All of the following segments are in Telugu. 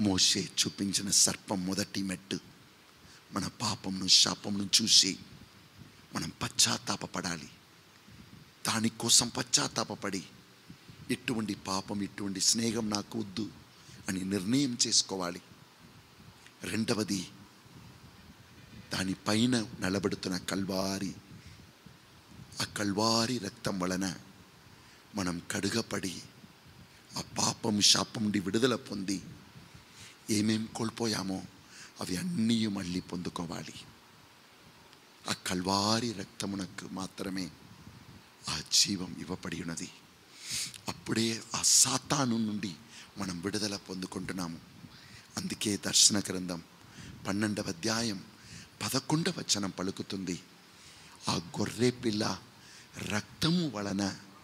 మోషే చూపించిన సర్పం మొదటి మెట్టు మన పాపంను శాపంను చూసి మనం పశ్చాత్తాపపడాలి దానికోసం పశ్చాత్తాపపడి ఇటువంటి పాపం ఇటువంటి స్నేహం నాకు వద్దు అని నిర్ణయం చేసుకోవాలి రెండవది దానిపైన నిలబడుతున్న కల్వారి ఆ కల్వారి రక్తం వలన మనం కడుగపడి ఆ పాపం శాపం నుండి విడుదల పొంది ఏమేం కోల్పోయామో అవి అన్నీ మళ్ళీ పొందుకోవాలి ఆ కల్వారి రక్తమునకు మాత్రమే ఆ జీవం ఇవ్వబడి ఉన్నది అప్పుడే ఆ సాతాను నుండి మనం విడుదల పొందుకుంటున్నాము అందుకే దర్శన గ్రంథం పన్నెండవ అధ్యాయం పదకొండవ వచనం పలుకుతుంది ఆ గొర్రె పిల్ల రక్తము వలన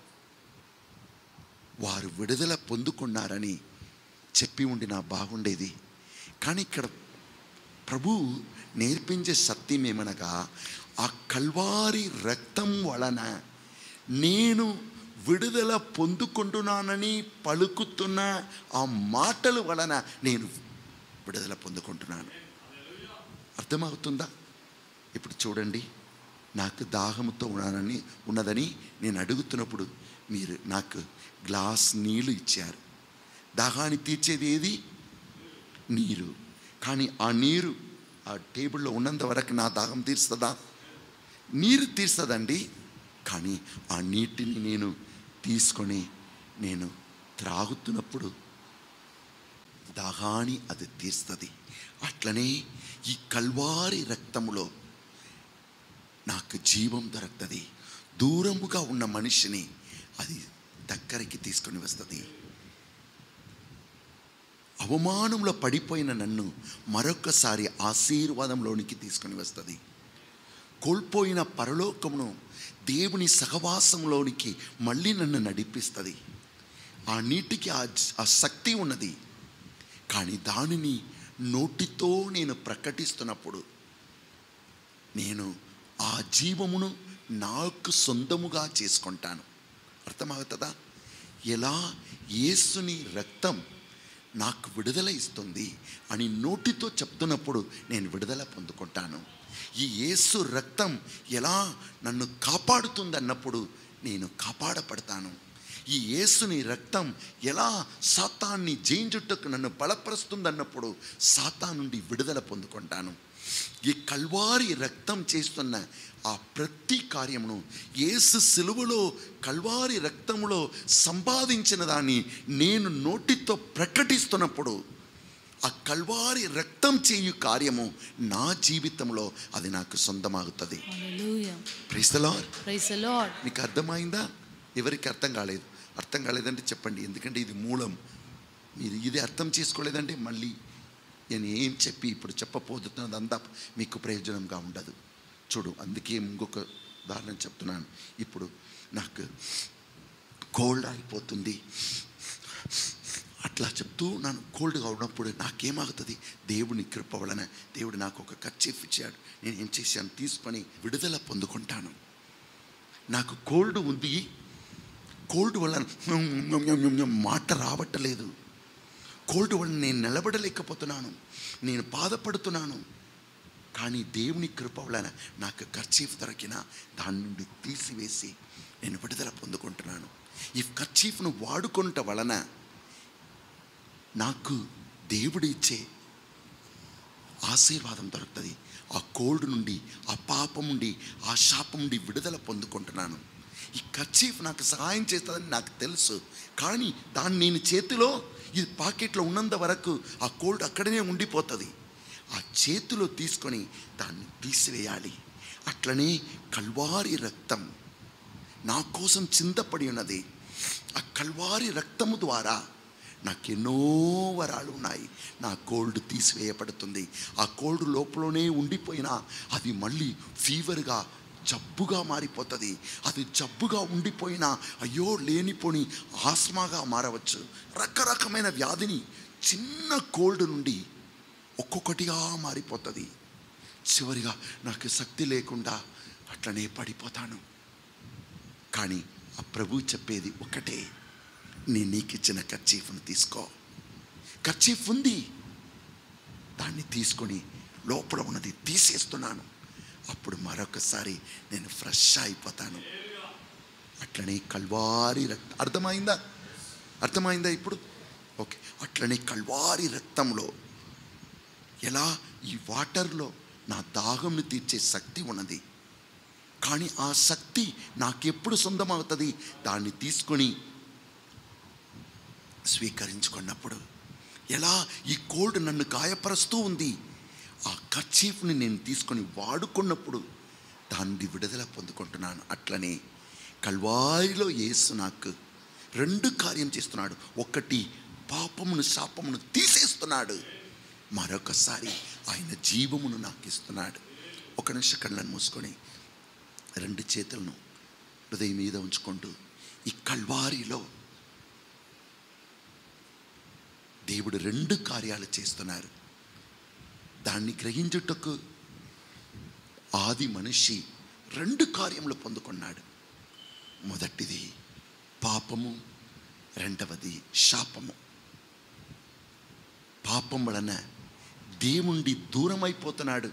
వారు విడుదల పొందుకున్నారని చెప్పి ఉండినా బాగుండేది కానీ ఇక్కడ ప్రభు నేర్పించే సత్యం ఏమనగా ఆ కల్వారి రక్తం వలన నేను విడుదల పొందుకుంటున్నానని పలుకుతున్న ఆ మాటల వలన నేను విడుదల పొందుకుంటున్నాను అర్థమవుతుందా ఇప్పుడు చూడండి నాకు దాహంతో ఉన్నానని ఉన్నదని నేను అడుగుతున్నప్పుడు మీరు నాకు గ్లాస్ నీళ్ళు ఇచ్చారు దాహాన్ని తీర్చేది ఏది నీరు కానీ ఆ నీరు ఆ టేబుల్లో ఉన్నంత వరకు నా దాహం తీరుస్తుందా నీరు తీరుస్తుందండి కానీ ఆ నీటిని నేను తీసుకొని నేను త్రాగుతున్నప్పుడు దాహాన్ని అది తీస్తుంది అట్లనే ఈ కల్వారి రక్తములో నాకు జీవం దొరుకుతుంది దూరముగా ఉన్న మనిషిని అది దగ్గరికి తీసుకొని వస్తుంది అవమానంలో పడిపోయిన నన్ను మరొకసారి ఆశీర్వాదంలోనికి తీసుకొని వస్తుంది కోల్పోయిన పరలోకమును దేవుని సహవాసంలోనికి మళ్ళీ నన్ను నడిపిస్తుంది ఆ నీటికి ఆ ఆ శక్తి ఉన్నది కానీ దానిని నోటితో నేను ప్రకటిస్తున్నప్పుడు నేను ఆ జీవమును నాకు సొంతముగా చేసుకుంటాను అర్థమవుతుందా ఎలా యేసుని రక్తం నాకు విడుదల ఇస్తుంది అని నోటితో చెప్తున్నప్పుడు నేను విడుదల పొందుకుంటాను ఈ యేసు రక్తం ఎలా నన్ను కాపాడుతుంది అన్నప్పుడు నేను కాపాడపడతాను ఈ యేసుని రక్తం ఎలా సాతాన్ని జయించుటకు నన్ను బలపరుస్తుంది అన్నప్పుడు సాతా నుండి విడుదల పొందుకుంటాను ఈ కల్వారి రక్తం చేస్తున్న ఆ ప్రతి కార్యమును యేసు సిలువలో కల్వారి రక్తములో సంపాదించిన దాన్ని నేను నోటితో ప్రకటిస్తున్నప్పుడు ఆ కల్వారి రక్తం చేయు కార్యము నా జీవితంలో అది నాకు సొంతమాగుతుంది Hallelujah. ప్రైస్తలా Praise the Lord. మీకు అర్థమైందా ఎవరికి అర్థం కాలేదు అర్థం కాలేదంటే చెప్పండి ఎందుకంటే ఇది మూలం మీరు ఇది అర్థం చేసుకోలేదంటే మళ్ళీ నేను ఏం చెప్పి ఇప్పుడు చెప్పబోతున్నదంతా మీకు ప్రయోజనంగా ఉండదు చూడు అందుకే ఇంకొక ఉదాహరణ చెప్తున్నాను ఇప్పుడు నాకు కోల్డ్ అయిపోతుంది అట్లా చెప్తూ నన్ను కోల్డ్గా ఉన్నప్పుడు నాకేమవుతుంది దేవుని కృప వలన దేవుడు నాకు ఒక ఖర్చీఫ్ ఇచ్చాడు నేను ఏం చేశాను తీసుకొని విడుదల పొందుకుంటాను నాకు కోల్డ్ ఉంది కోల్డ్ వల్ల మాట రావట్లేదు కోల్డ్ వల్ల నేను నిలబడలేకపోతున్నాను నేను బాధపడుతున్నాను కానీ దేవుని కృప వలన నాకు ఖర్చీఫ్ దొరికిన దాని నుండి తీసివేసి నేను విడుదల పొందుకుంటున్నాను ఈ ఖర్చీఫ్ను వాడుకొనుట వలన నాకు దేవుడు ఇచ్చే ఆశీర్వాదం దొరుకుతుంది ఆ కోల్డ్ నుండి ఆ పాపం నుండి ఆ శాపం నుండి విడుదల పొందుకుంటున్నాను ఈ కర్చీఫ్ నాకు సహాయం చేస్తుందని నాకు తెలుసు కానీ దాన్ని నేను చేతిలో ఇది పాకెట్లో ఉన్నంత వరకు ఆ కోల్డ్ అక్కడనే ఉండిపోతుంది ఆ చేతిలో తీసుకొని దాన్ని తీసివేయాలి అట్లనే కల్వారి రక్తం నా కోసం చింతపడి ఉన్నది ఆ కల్వారి రక్తము ద్వారా నాకు ఎన్నో వరాలు ఉన్నాయి నా కోల్డ్ తీసివేయబడుతుంది ఆ కోల్డ్ లోపలనే ఉండిపోయినా అది మళ్ళీ ఫీవర్గా జబ్బుగా మారిపోతుంది అది జబ్బుగా ఉండిపోయినా అయ్యో లేనిపోని ఆస్మాగా మారవచ్చు రకరకమైన వ్యాధిని చిన్న కోల్డ్ నుండి ఒక్కొక్కటిగా మారిపోతుంది చివరిగా నాకు శక్తి లేకుండా అట్లనే పడిపోతాను కానీ ఆ ప్రభు చెప్పేది ఒకటే నేను నీకు ఇచ్చిన కర్చీఫ్ను తీసుకో కర్చీఫ్ ఉంది దాన్ని తీసుకొని లోపల ఉన్నది తీసేస్తున్నాను అప్పుడు మరొకసారి నేను ఫ్రెష్ అయిపోతాను అట్లనే కల్వారి రక్తం అర్థమైందా అర్థమైందా ఇప్పుడు ఓకే అట్లనే కల్వారి రక్తంలో ఎలా ఈ వాటర్లో నా దాహంను తీర్చే శక్తి ఉన్నది కానీ ఆ శక్తి నాకెప్పుడు సొంతమవుతుంది దాన్ని తీసుకొని స్వీకరించుకున్నప్పుడు ఎలా ఈ కోల్డ్ నన్ను గాయపరుస్తూ ఉంది ఆ కర్చీఫ్ని నేను తీసుకొని వాడుకున్నప్పుడు దాన్ని విడుదల పొందుకుంటున్నాను అట్లనే కల్వారిలో యేసు నాకు రెండు కార్యం చేస్తున్నాడు ఒకటి పాపమును శాపమును తీసేస్తున్నాడు మరొకసారి ఆయన జీవమును నాకు ఇస్తున్నాడు ఒక నిమిషం కళ్ళను మూసుకొని రెండు చేతులను హృదయం మీద ఉంచుకుంటూ ఈ కల్వారిలో దేవుడు రెండు కార్యాలు చేస్తున్నారు దాన్ని గ్రహించుటకు ఆది మనిషి రెండు కార్యములు పొందుకున్నాడు మొదటిది పాపము రెండవది శాపము పాపం వలన దేవుండి దూరమైపోతున్నాడు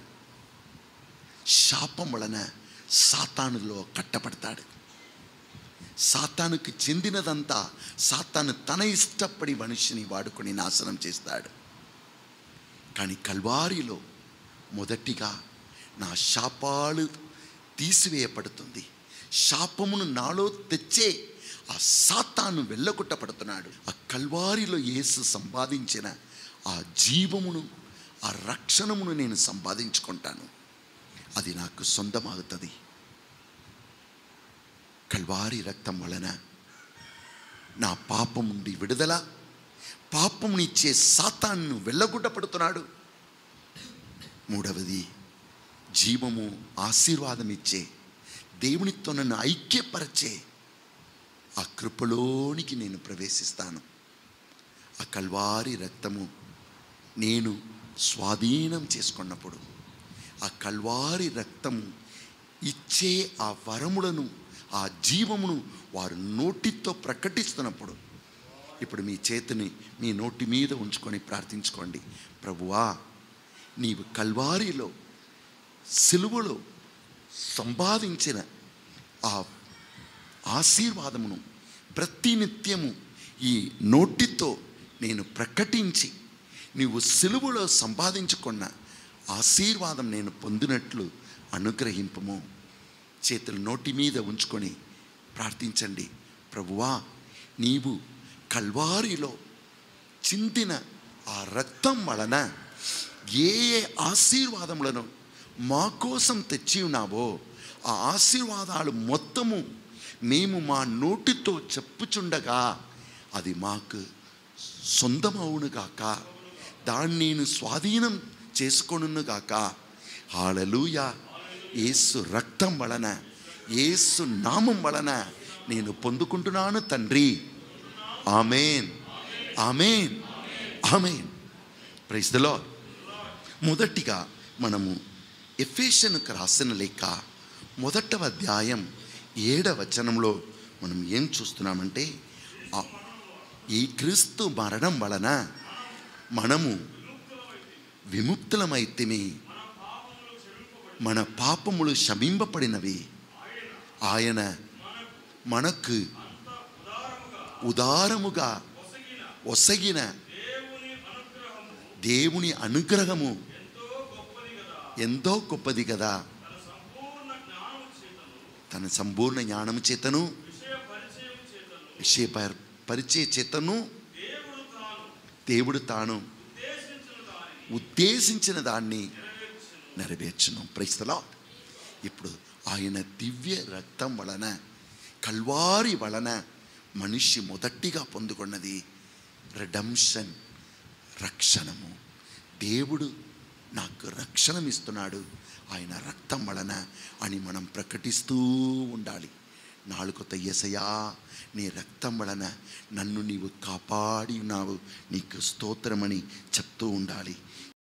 శాపం వలన సాతానులో కట్టపడతాడు సాతానుకు చెందినదంతా సాతాను తన ఇష్టపడి మనిషిని వాడుకొని నాశనం చేస్తాడు కానీ కల్వారిలో మొదటిగా నా శాపాలు తీసివేయబడుతుంది శాపమును నాలో తెచ్చే ఆ సాతాను వెళ్ళగొట్టబడుతున్నాడు ఆ కల్వారిలో యేసు సంపాదించిన ఆ జీవమును ఆ రక్షణమును నేను సంపాదించుకుంటాను అది నాకు సొంతమవుతుంది కల్వారి రక్తం వలన నా పాపం నుండి విడుదల పాపమునిచ్చే సాతాన్ను వెళ్ళగొట్టపడుతున్నాడు మూడవది జీవము ఆశీర్వాదం ఇచ్చే దేవునితో నన్ను ఐక్యపరచే ఆ కృపలోనికి నేను ప్రవేశిస్తాను ఆ కల్వారి రక్తము నేను స్వాధీనం చేసుకున్నప్పుడు ఆ కల్వారి రక్తము ఇచ్చే ఆ వరములను ఆ జీవమును వారు నోటితో ప్రకటిస్తున్నప్పుడు ఇప్పుడు మీ చేతిని మీ నోటి మీద ఉంచుకొని ప్రార్థించుకోండి ప్రభువా నీవు కల్వారిలో సిలువలో సంపాదించిన ఆ ఆశీర్వాదమును ప్రతినిత్యము ఈ నోటితో నేను ప్రకటించి నీవు సిలువలో సంపాదించుకున్న ఆశీర్వాదం నేను పొందినట్లు అనుగ్రహింపము చేతులు నోటి మీద ఉంచుకొని ప్రార్థించండి ప్రభువా నీవు కల్వారిలో చిందిన ఆ రక్తం వలన ఏ ఏ ఆశీర్వాదములను మా కోసం తెచ్చి ఉన్నావో ఆ ఆశీర్వాదాలు మొత్తము మేము మా నోటితో చెప్పుచుండగా అది మాకు సొంతమవునుగాక దాన్ని నేను స్వాధీనం చేసుకొనుగాక హాలలుయ ఏసు రక్తం వలన ఏసు నామం వలన నేను పొందుకుంటున్నాను తండ్రి amen amen amen praise the lord మొదటిగా మనము ఎఫేషన్కు రాసిన లేక మొదటవ అధ్యాయం ఏడవ వచనంలో మనం ఏం చూస్తున్నామంటే ఆ- ఈ క్రీస్తు మరణం వలన మనము విముక్తులమైతిమి మన పాపములు శమింపబడినవి ఆయన మనకు ఉదారముగా ఒసగిన దేవుని అనుగ్రహము ఎంతో గొప్పది కదా తన సంపూర్ణ జ్ఞానము చేతను విషయ పరి- పరిచయ చేతను దేవుడు తాను ఉద్దేశించిన దాన్ని నెరవేర్చును ప్రైస్తలా ఇప్పుడు ఆయన దివ్య రక్తం వలన కల్వారి వలన మనిషి మొదటిగా పొందుకున్నది రెడమ్షన్ రక్షణము దేవుడు నాకు రక్షణ ఇస్తున్నాడు ఆయన రక్తం వలన అని మనం ప్రకటిస్తూ ఉండాలి నాలుగొత ఎసయా నీ రక్తం వలన నన్ను నీవు కాపాడి ఉన్నావు నీకు స్తోత్రమని చెప్తూ ఉండాలి